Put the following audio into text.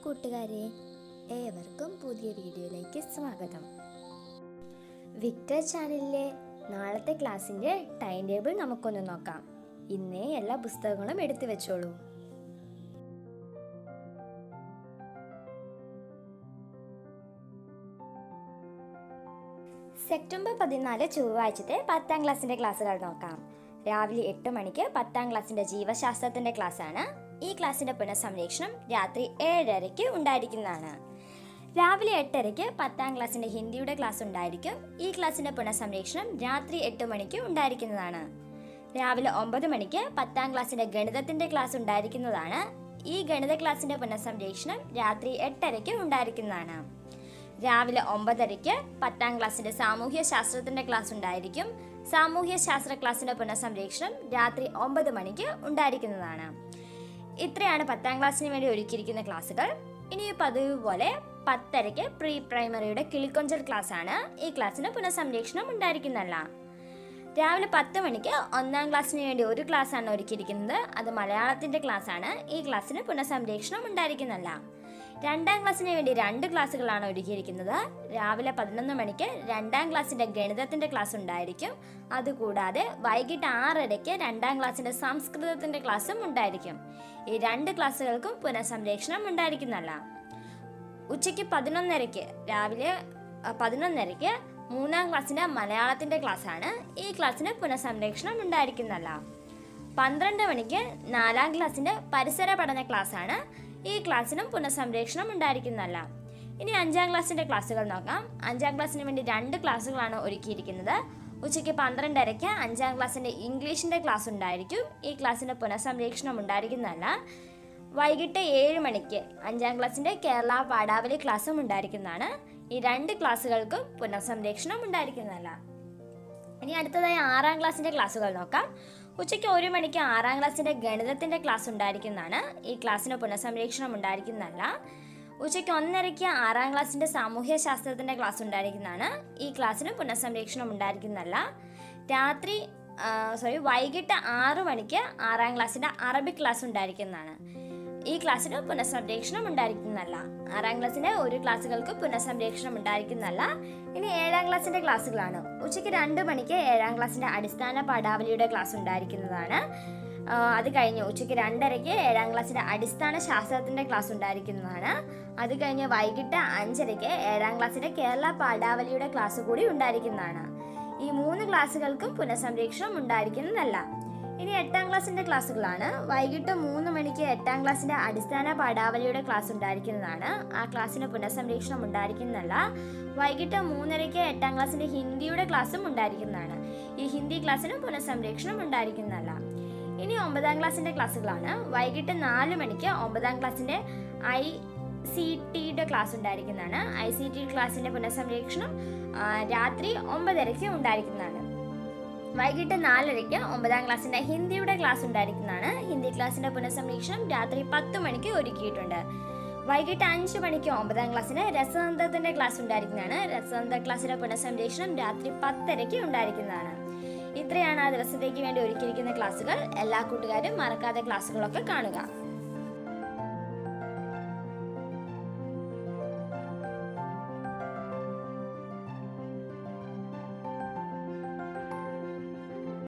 കൂട്ടുകാരെ ഏവർക്കും പുതിയ വീഡിയോയിലേക്ക് സ്വാഗതം വിക്ടർ ചാനലിലെ നാളത്തെ ക്ലാസ്സിൻ്റെ ടൈം ടേബിൾ നമുക്കൊന്ന് നോക്കാം ഇന്നേ എല്ലാ പുസ്തകങ്ങളും എടുത്തു വെച്ചോളൂ സെപ്റ്റംബർ പതിനാല് ചൊവ്വാഴ്ചത്തെ പത്താം ക്ലാസ്സിൻ്റെ ക്ലാസ്സുകൾ നോക്കാം രാവിലെ എട്ട് മണിക്ക് പത്താം ക്ലാസ്സിൻ്റെ ജീവശാസ്ത്രത്തിൻ്റെ ക്ലാസ്സാണ് ഈ ക്ലാസ്സിൻ്റെ പുനഃസംരക്ഷണം രാത്രി ഏഴരയ്ക്ക് ഉണ്ടായിരിക്കുന്നതാണ് രാവിലെ എട്ടരയ്ക്ക് പത്താം ക്ലാസ്സിൻ്റെ ഹിന്ദിയുടെ ക്ലാസ് ഉണ്ടായിരിക്കും ഈ ക്ലാസ്സിൻ്റെ പുനഃസംരക്ഷണം രാത്രി എട്ട് മണിക്ക് ഉണ്ടായിരിക്കുന്നതാണ് രാവിലെ ഒമ്പത് മണിക്ക് പത്താം ക്ലാസ്സിൻ്റെ ഗണിതത്തിൻ്റെ ക്ലാസ് ഉണ്ടായിരിക്കുന്നതാണ് ഈ ഗണിത ക്ലാസ്സിൻ്റെ പുനഃസംരക്ഷണം രാത്രി എട്ടരയ്ക്ക് ഉണ്ടായിരിക്കുന്നതാണ് രാവിലെ ഒമ്പതരയ്ക്ക് പത്താം ക്ലാസ്സിന്റെ സാമൂഹ്യ ശാസ്ത്രത്തിന്റെ ക്ലാസ് ഉണ്ടായിരിക്കും സാമൂഹ്യ ശാസ്ത്ര ക്ലാസ്സിന്റെ പുനഃസംരക്ഷണം രാത്രി ഒമ്പത് മണിക്ക് ഉണ്ടായിരിക്കുന്നതാണ് ഇത്രയാണ് പത്താം ക്ലാസ്സിന് വേണ്ടി ഒരുക്കിയിരിക്കുന്ന ക്ലാസ്സുകൾ ഇനി പതിവ് പോലെ പത്തരയ്ക്ക് പ്രീ പ്രൈമറിയുടെ കിളിക്കൊഞ്ചൽ ക്ലാസ് ആണ് ഈ ക്ലാസ്സിന് പുനഃസംരക്ഷണം ഉണ്ടായിരിക്കുന്നതല്ല രാവിലെ പത്ത് മണിക്ക് ഒന്നാം ക്ലാസ്സിന് വേണ്ടി ഒരു ക്ലാസ് ആണ് ഒരുക്കിയിരിക്കുന്നത് അത് മലയാളത്തിന്റെ ക്ലാസ് ആണ് ഈ ക്ലാസ്സിന് പുനഃസംരക്ഷണം ഉണ്ടായിരിക്കുന്നതല്ല രണ്ടാം ക്ലാസ്സിന് വേണ്ടി രണ്ട് ക്ലാസ്സുകളാണ് ഒരുക്കിയിരിക്കുന്നത് രാവിലെ പതിനൊന്ന് മണിക്ക് രണ്ടാം ക്ലാസ്സിന്റെ ഗണിതത്തിന്റെ ക്ലാസ് ഉണ്ടായിരിക്കും അതുകൂടാതെ വൈകിട്ട് ആറരയ്ക്ക് രണ്ടാം ക്ലാസ്സിന്റെ സംസ്കൃതത്തിന്റെ ക്ലാസ്സും ഉണ്ടായിരിക്കും ഈ രണ്ട് ക്ലാസ്സുകൾക്കും പുനഃസംരക്ഷണം ഉണ്ടായിരിക്കുന്നതല്ല ഉച്ചയ്ക്ക് പതിനൊന്നരയ്ക്ക് രാവിലെ അ, പതിനൊന്നരയ്ക്ക് മൂന്നാം ക്ലാസ്സിന്റെ മലയാളത്തിന്റെ ക്ലാസ്സാണ് ഈ ക്ലാസ്സിന് പുനഃസംരക്ഷണം ഉണ്ടായിരിക്കുന്നതല്ല പന്ത്രണ്ട് മണിക്ക് നാലാം ക്ലാസ്സിന്റെ പരിസര പഠന ക്ലാസ്സാണ് ഈ ക്ലാസ്സിനും പുനഃസംരക്ഷണം ഉണ്ടായിരിക്കുന്നതല്ല ഇനി അഞ്ചാം ക്ലാസ്സിന്റെ ക്ലാസ്സുകൾ നോക്കാം അഞ്ചാം ക്ലാസ്സിന് വേണ്ടി രണ്ട് ക്ലാസ്സുകളാണ് ഒരുക്കിയിരിക്കുന്നത് ഉച്ചയ്ക്ക് പന്ത്രണ്ടരയ്ക്ക് അഞ്ചാം ക്ലാസ്സിന്റെ ഇംഗ്ലീഷിന്റെ ക്ലാസ് ഉണ്ടായിരിക്കും ഈ ക്ലാസ്സിന്റെ പുനഃസംരക്ഷണം ഉണ്ടായിരിക്കുന്നതല്ല വൈകിട്ട് ഏഴ് മണിക്ക് അഞ്ചാം ക്ലാസ്സിന്റെ കേരള പാഠാവലി ക്ലാസ്സും ഉണ്ടായിരിക്കുന്നതാണ് ഈ രണ്ട് ക്ലാസ്സുകൾക്കും പുനഃസംരക്ഷണം ഉണ്ടായിരിക്കുന്നതല്ല ഇനി അടുത്തതായി ആറാം ക്ലാസ്സിന്റെ ക്ലാസ്സുകൾ നോക്കാം ഉച്ചയ്ക്ക് ഒരു മണിക്ക് ആറാം ക്ലാസ്സിന്റെ ഗണിതത്തിന്റെ ക്ലാസ് ഉണ്ടായിരിക്കുന്നതാണ് ഈ ക്ലാസ്സിന് പുനഃസംരക്ഷണം ഉണ്ടായിരിക്കുന്നതല്ല ഉച്ചയ്ക്ക് ഒന്നരയ്ക്ക് ആറാം ക്ലാസ്സിന്റെ സാമൂഹ്യ ശാസ്ത്രത്തിന്റെ ക്ലാസ് ഉണ്ടായിരിക്കുന്നതാണ് ഈ ക്ലാസ്സിന് പുനഃസംരക്ഷണം ഉണ്ടായിരിക്കുന്നതല്ല രാത്രി സോറി വൈകിട്ട് ആറു മണിക്ക് ആറാം ക്ലാസ്സിന്റെ അറബിക് ക്ലാസ് ഉണ്ടായിരിക്കുന്നതാണ് ഈ ക്ലാസ്സിന് പുനഃസംരക്ഷണം ഉണ്ടായിരിക്കുന്നതല്ല ആറാം ക്ലാസ്സിന്റെ ഒരു ക്ലാസ്സുകൾക്ക് പുനഃസംരക്ഷണം ഉണ്ടായിരിക്കുന്നതല്ല ഇനി ഏഴാം ക്ലാസ്സിന്റെ ക്ലാസ്സുകളാണ് ഉച്ചയ്ക്ക് രണ്ട് മണിക്ക് ഏഴാം ക്ലാസ്സിന്റെ അടിസ്ഥാന പാഠാവലിയുടെ ക്ലാസ് ഉണ്ടായിരിക്കുന്നതാണ് ആ, അത് കഴിഞ്ഞ് ഉച്ചയ്ക്ക് രണ്ടരയ്ക്ക് ഏഴാം ക്ലാസ്സിന്റെ അടിസ്ഥാന ശാസ്ത്രത്തിന്റെ ക്ലാസ് ഉണ്ടായിരിക്കുന്നതാണ് അത് കഴിഞ്ഞ് വൈകിട്ട് അഞ്ചരയ്ക്ക് ഏഴാം ക്ലാസ്സിന്റെ കേരള പാഠാവലിയുടെ ക്ലാസ് കൂടി ഉണ്ടായിരിക്കുന്നതാണ് ഈ മൂന്ന് ക്ലാസ്സുകൾക്കും പുനഃസംരക്ഷണം ഉണ്ടായിരിക്കുന്നതല്ല ഇനി എട്ടാം ക്ലാസ്സിന്റെ ക്ലാസ്സുകളാണ് വൈകിട്ട് മൂന്ന് മണിക്ക് എട്ടാം ക്ലാസ്സിന്റെ അടിസ്ഥാന പാഠാവലിയുടെ ക്ലാസ് ഉണ്ടായിരിക്കുന്നതാണ് ആ ക്ലാസ്സിന് പുനഃസംരക്ഷണം ഉണ്ടായിരിക്കുന്നതല്ല വൈകിട്ട് മൂന്നരയ്ക്ക് എട്ടാം ക്ലാസ്സിന്റെ ഹിന്ദിയുടെ ക്ലാസ്സും ഉണ്ടായിരിക്കുന്നതാണ് ഈ ഹിന്ദി ക്ലാസ്സിന് പുനഃസംരക്ഷണം ഉണ്ടായിരിക്കുന്നതല്ല ഇനി ഒമ്പതാം ക്ലാസ്സിന്റെ ക്ലാസ്സുകളാണ് വൈകിട്ട് നാല് മണിക്ക് ഒമ്പതാം ക്ലാസ്സിന്റെ ഐ സി ടിയുടെ ക്ലാസ് ഉണ്ടായിരിക്കുന്നതാണ് ഐ സി ടി ക്ലാസ്സിന്റെ പുനഃസംരക്ഷണം ആ, രാത്രി ഒമ്പതരയ്ക്ക് ഉണ്ടായിരിക്കുന്നതാണ് വൈകിട്ട് നാലരയ്ക്ക് ഒമ്പതാം ക്ലാസ്സിന്റെ ഹിന്ദിയുടെ ക്ലാസ് ഉണ്ടായിരിക്കുന്നതാണ് ഹിന്ദി ക്ലാസ്സിന്റെ പുനഃസംരക്ഷണം രാത്രി പത്ത് മണിക്ക് ഒരുക്കിയിട്ടുണ്ട് വൈകിട്ട് അഞ്ച് മണിക്ക് ഒമ്പതാം ക്ലാസ്സിന് രസതന്ത്രത്തിന്റെ ക്ലാസ് ഉണ്ടായിരിക്കുന്നതാണ് രസതന്ത്ര ക്ലാസ്സിന്റെ പുനഃസംരക്ഷണം രാത്രി പത്തരയ്ക്ക് ഉണ്ടായിരിക്കുന്നതാണ് ഇത്രയാണ് ആ ദിവസത്തേക്ക് വേണ്ടി ഒരുക്കിയിരിക്കുന്ന ക്ലാസ്സുകൾ എല്ലാ കൂട്ടുകാരും മറക്കാതെ ക്ലാസ്സുകളൊക്കെ കാണുക